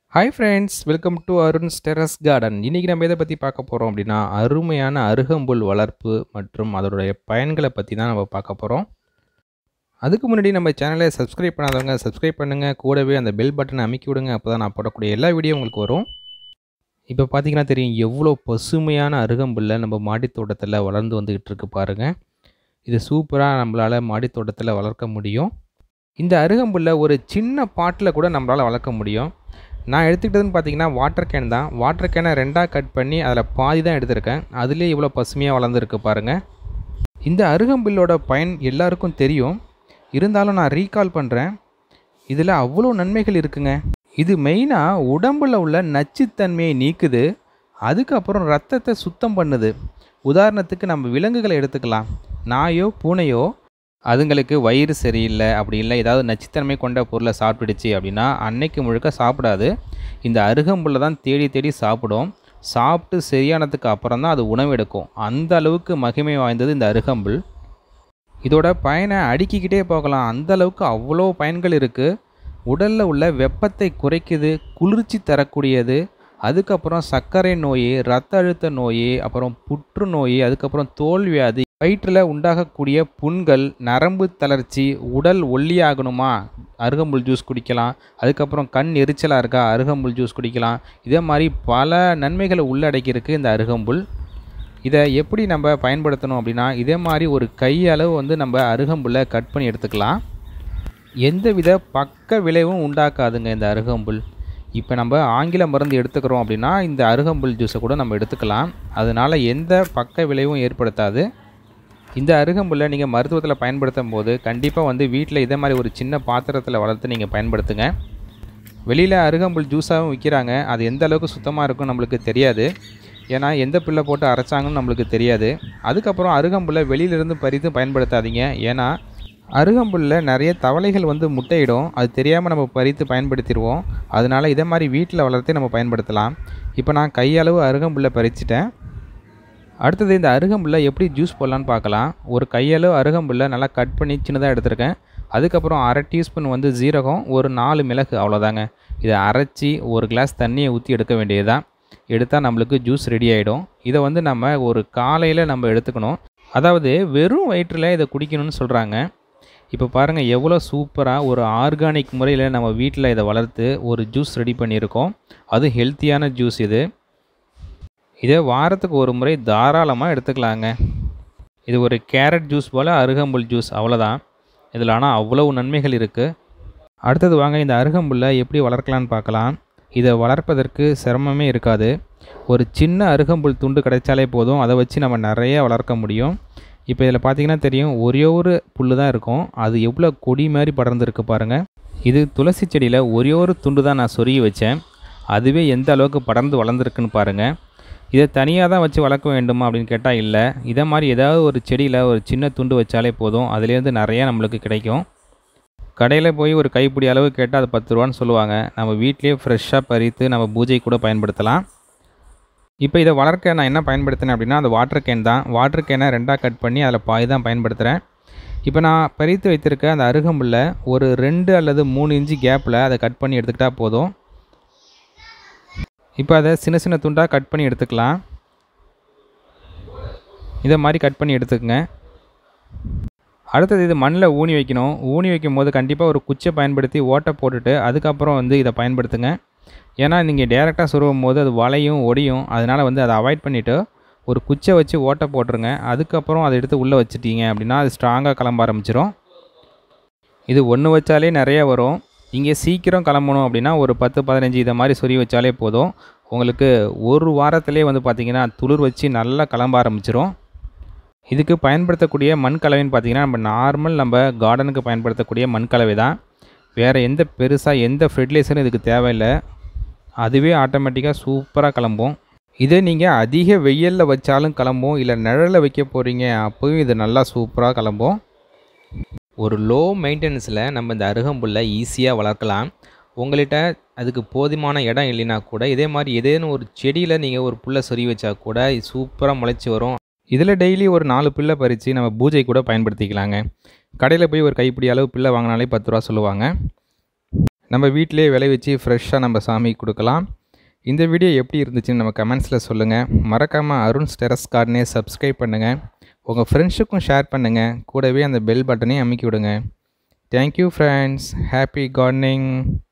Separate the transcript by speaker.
Speaker 1: hi friends welcome to Arun's terrace garden இன்றைக்கி நம்ம எதை பற்றி பார்க்க போகிறோம் அப்படின்னா அருமையான அருகம்புல் வளர்ப்பு மற்றும் அதோடைய பயன்களை பற்றி தான் நம்ம பார்க்க போகிறோம் அதுக்கு முன்னாடி நம்ம சேனலை சப்ஸ்கிரைப் பண்ணாதவங்க சப்ஸ்கிரைப் பண்ணுங்கள் கூடவே அந்த பெல் பட்டனை அமைக்கி விடுங்க அப்போ தான் நான் போடக்கூடிய எல்லா வீடியோ உங்களுக்கு வரும் இப்போ பார்த்தீங்கன்னா தெரியும் எவ்வளோ பசுமையான அருகம்புல்லை நம்ம மாடித் தோட்டத்தில் வளர்ந்து வந்துக்கிட்டு இருக்கு பாருங்கள் இது சூப்பராக நம்மளால் மாடித் தோட்டத்தில் வளர்க்க முடியும் இந்த அருகம்புல்லை ஒரு சின்ன பாட்டில் கூட நம்மளால் வளர்க்க முடியும் நான் எடுத்துக்கிட்டதுன்னு பார்த்தீங்கன்னா வாட்டர் கேன் தான் வாட்டர் கேனை ரெண்டாக கட் பண்ணி அதில் பாதி தான் எடுத்திருக்கேன் அதுலேயே இவ்வளோ பசுமையாக வளர்ந்துருக்கு பாருங்கள் இந்த அருகம்புல்லோட பயன் எல்லாருக்கும் தெரியும் இருந்தாலும் நான் ரீகால் பண்ணுறேன் இதில் அவ்வளோ நன்மைகள் இருக்குங்க இது மெயினாக உடம்பில் உள்ள நச்சுத்தன்மையை நீக்குது அதுக்கப்புறம் ரத்தத்தை சுத்தம் பண்ணுது உதாரணத்துக்கு நம்ம விலங்குகளை எடுத்துக்கலாம் நாயோ பூனையோ அதுங்களுக்கு வயிறு சரியில்லை அப்படி இல்லை ஏதாவது நச்சுத்தன்மை கொண்ட பொருளை சாப்பிட்டுடுச்சு அப்படின்னா அன்னைக்கு முழுக்க சாப்பிடாது இந்த அருகம்புல்லை தான் தேடி தேடி சாப்பிடும் சாப்பிட்டு சரியானதுக்கு அப்புறம் தான் அது உணவு எடுக்கும் அந்த அளவுக்கு மகிமை வாய்ந்தது இந்த அருகம்புல் இதோட பயனை அடுக்கிக்கிட்டே போகலாம் அந்த அளவுக்கு அவ்வளோ பயன்கள் இருக்குது உடலில் உள்ள வெப்பத்தை குறைக்குது குளிர்ச்சி தரக்கூடியது அதுக்கப்புறம் சர்க்கரை நோய் ரத்த அழுத்த நோய் அப்புறம் புற்றுநோய் அதுக்கப்புறம் தோல்வியாதி வயிற்றில் உண்டாகக்கூடிய புண்கள் நரம்பு தளர்ச்சி உடல் ஒல்லியாகணுமா அருகம்புல் ஜூஸ் குடிக்கலாம் அதுக்கப்புறம் கண் எரிச்சலாக இருக்கா அருகம்புல் ஜூஸ் குடிக்கலாம் இதே மாதிரி பல நன்மைகளை உள்ளடக்கியிருக்கு இந்த அருகம்புல் இதை எப்படி நம்ம பயன்படுத்தணும் அப்படின்னா இதே மாதிரி ஒரு கையளவு வந்து நம்ம அருகம்புல்லை கட் பண்ணி எடுத்துக்கலாம் எந்தவித பக்க விளைவும் உண்டாக்காதுங்க இந்த அருகம்புல் இப்போ நம்ம ஆங்கில மருந்து எடுத்துக்கிறோம் அப்படின்னா இந்த அருகம்புல் ஜூஸை கூட நம்ம எடுத்துக்கலாம் அதனால் எந்த பக்க விளைவும் ஏற்படுத்தாது இந்த அருகம்புல்லை நீங்கள் மருத்துவத்தில் பயன்படுத்தும் போது கண்டிப்பாக வந்து வீட்டில் இதே மாதிரி ஒரு சின்ன பாத்திரத்தில் வளர்த்து நீங்கள் பயன்படுத்துங்க வெளியில் அருகம்புல் ஜூஸாகவும் விற்கிறாங்க அது எந்த அளவுக்கு சுத்தமாக இருக்கும் நம்மளுக்கு தெரியாது ஏன்னா எந்த பிள்ளை போட்டு அரைச்சாங்கன்னு நம்மளுக்கு தெரியாது அதுக்கப்புறம் அருகம்புல்லை வெளியிலிருந்து பறித்து பயன்படுத்தாதீங்க ஏன்னா அருகம்புல்லில் நிறைய தவளைகள் வந்து முட்டையிடும் அது தெரியாமல் நம்ம பறித்து பயன்படுத்திடுவோம் அதனால் இதே மாதிரி வீட்டில் வளர்த்தே நம்ம பயன்படுத்தலாம் இப்போ நான் கையளவு அருகம்புல்லை பறிச்சிட்டேன் அடுத்தது இந்த அருகம்புல்லை எப்படி ஜூஸ் போடலான்னு பார்க்கலாம் ஒரு கையளவு அருகம்புல்லை நல்லா கட் பண்ணி சின்னதாக எடுத்திருக்கேன் அதுக்கப்புறம் அரை டீஸ்பூன் வந்து ஜீரகம் ஒரு நாலு மிளகு அவ்வளோதாங்க இதை அரைச்சி ஒரு கிளாஸ் தண்ணியை ஊற்றி எடுக்க வேண்டியதுதான் எடுத்தால் நம்மளுக்கு ஜூஸ் ரெடி ஆகிடும் இதை வந்து நம்ம ஒரு காலையில் நம்ம எடுத்துக்கணும் அதாவது வெறும் வயிற்றில் இதை குடிக்கணும்னு சொல்கிறாங்க இப்போ பாருங்கள் எவ்வளோ சூப்பராக ஒரு ஆர்கானிக் முறையில் நம்ம வீட்டில் இதை வளர்த்து ஒரு ஜூஸ் ரெடி பண்ணியிருக்கோம் அது ஹெல்த்தியான ஜூஸ் இது இதை வாரத்துக்கு ஒரு முறை தாராளமாக எடுத்துக்கலாங்க இது ஒரு கேரட் ஜூஸ் போல் அருகம்புல் ஜூஸ் அவ்வளோதான் இதில் ஆனால் அவ்வளவு நன்மைகள் இருக்குது அடுத்தது வாங்க இந்த அருகம்புல்லை எப்படி வளர்க்கலான்னு பார்க்கலாம் இதை வளர்ப்பதற்கு சிரமமே இருக்காது ஒரு சின்ன அருகம்புல் துண்டு கிடைச்சாலே போதும் அதை வச்சு நம்ம நிறைய வளர்க்க முடியும் இப்போ இதில் பார்த்தீங்கன்னா தெரியும் ஒரே ஒரு புல் தான் இருக்கும் அது எவ்வளோ கொடி மாதிரி படர்ந்துருக்கு பாருங்கள் இது துளசி செடியில் ஒரே ஒரு துண்டு தான் நான் சொருகி வச்சேன் அதுவே எந்த அளவுக்கு படர்ந்து வளர்ந்துருக்குன்னு பாருங்கள் இதை தனியாக தான் வச்சு வளர்க்க வேண்டுமா அப்படின்னு கேட்டால் இல்லை இதை மாதிரி ஏதாவது ஒரு செடியில் ஒரு சின்ன துண்டு வச்சாலே போதும் அதுலேருந்து நிறையா நம்மளுக்கு கிடைக்கும் கடையில் போய் ஒரு கைப்பிடி அளவு கேட்டால் அது பத்து ரூபான்னு சொல்லுவாங்க நம்ம வீட்லேயே ஃப்ரெஷ்ஷாக பறித்து நம்ம பூஜை கூட பயன்படுத்தலாம் இப்போ இதை வளர்க்க நான் என்ன பயன்படுத்தினேன் அப்படின்னா அந்த வாட்டர் கேன் தான் வாட்டர் கேனை ரெண்டாக கட் பண்ணி அதில் பாய் தான் பயன்படுத்துகிறேன் இப்போ நான் பறித்து வைத்திருக்க அந்த அருகம்புல்ல ஒரு ரெண்டு அல்லது மூணு இன்ச்சு கேப்பில் அதை கட் பண்ணி எடுத்துக்கிட்டால் போதும் இப்போ அதை சின்ன சின்ன துண்டாக கட் பண்ணி எடுத்துக்கலாம் இதை மாதிரி கட் பண்ணி எடுத்துக்கங்க அடுத்தது இது மண்ணில் ஊனி வைக்கணும் ஊனி வைக்கும் போது கண்டிப்பாக ஒரு குச்சை பயன்படுத்தி ஓட்டை போட்டுட்டு அதுக்கப்புறம் வந்து இதை பயன்படுத்துங்க ஏன்னா நீங்கள் டேரெக்டாக சுருவும் போது அது வளையும் ஒடியும் அதனால் வந்து அதை அவாய்ட் பண்ணிவிட்டு ஒரு குச்சை வச்சு ஓட்டை போட்டுருங்க அதுக்கப்புறம் அதை எடுத்து உள்ளே வச்சுட்டீங்க அப்படின்னா அது ஸ்ட்ராங்காக கிளம்ப ஆரம்பிச்சிடும் இது ஒன்று வச்சாலே நிறைய வரும் இங்கே சீக்கிரம் கிளம்பணும் அப்படின்னா ஒரு பத்து பதினஞ்சு இதை மாதிரி சொறி வச்சாலே போதும் உங்களுக்கு ஒரு வாரத்திலே வந்து பார்த்திங்கன்னா துளிர் வச்சு நல்லா கிளம்ப ஆரம்பிச்சிடும் இதுக்கு பயன்படுத்தக்கூடிய மண் கலவைன்னு பார்த்திங்கன்னா நம்ம நார்மல் நம்ம கார்டனுக்கு பயன்படுத்தக்கூடிய மண் கலவை தான் வேறு எந்த பெருசாக எந்த ஃபெர்டிலைசரும் இதுக்கு தேவையில்லை அதுவே ஆட்டோமேட்டிக்காக சூப்பராக கிளம்பும் இதே நீங்கள் அதிக வெயிலில் வச்சாலும் கிளம்பும் இல்லை நிழலில் வைக்க போகிறீங்க அப்போயும் இது நல்லா சூப்பராக கிளம்பும் ஒரு லோ மெயின்டெனன்ஸில் நம்ம இந்த அருகம்புல்லை ஈஸியாக வளர்க்கலாம் உங்கள்கிட்ட அதுக்கு போதுமான இடம் இல்லைனா கூட இதே மாதிரி ஏதேனும் ஒரு செடியில் நீங்கள் ஒரு புல்லை சொறி வச்சா கூட சூப்பராக முளைச்சி வரும் இதில் டெய்லி ஒரு நாலு பில்லை பறித்து நம்ம பூஜை கூட பயன்படுத்திக்கலாங்க கடையில் போய் ஒரு கைப்பிடி அளவு பில்லை வாங்கினாலே பத்து ரூபா சொல்லுவாங்க நம்ம வீட்டிலே விளைவிச்சு ஃப்ரெஷ்ஷாக நம்ம சாமிக்கு கொடுக்கலாம் இந்த வீடியோ எப்படி இருந்துச்சுன்னு நம்ம கமெண்ட்ஸில் சொல்லுங்கள் மறக்காமல் அருண்ஸ் டெரஸ் கார்டனே சப்ஸ்கிரைப் பண்ணுங்கள் உங்கள் ஃப்ரெண்ட்ஸுக்கும் ஷேர் பண்ணுங்கள் கூடவே அந்த பெல் பட்டனையும் அமைக்கி விடுங்க தேங்க்யூ ஃப்ரெண்ட்ஸ் ஹாப்பி கார்டனிங்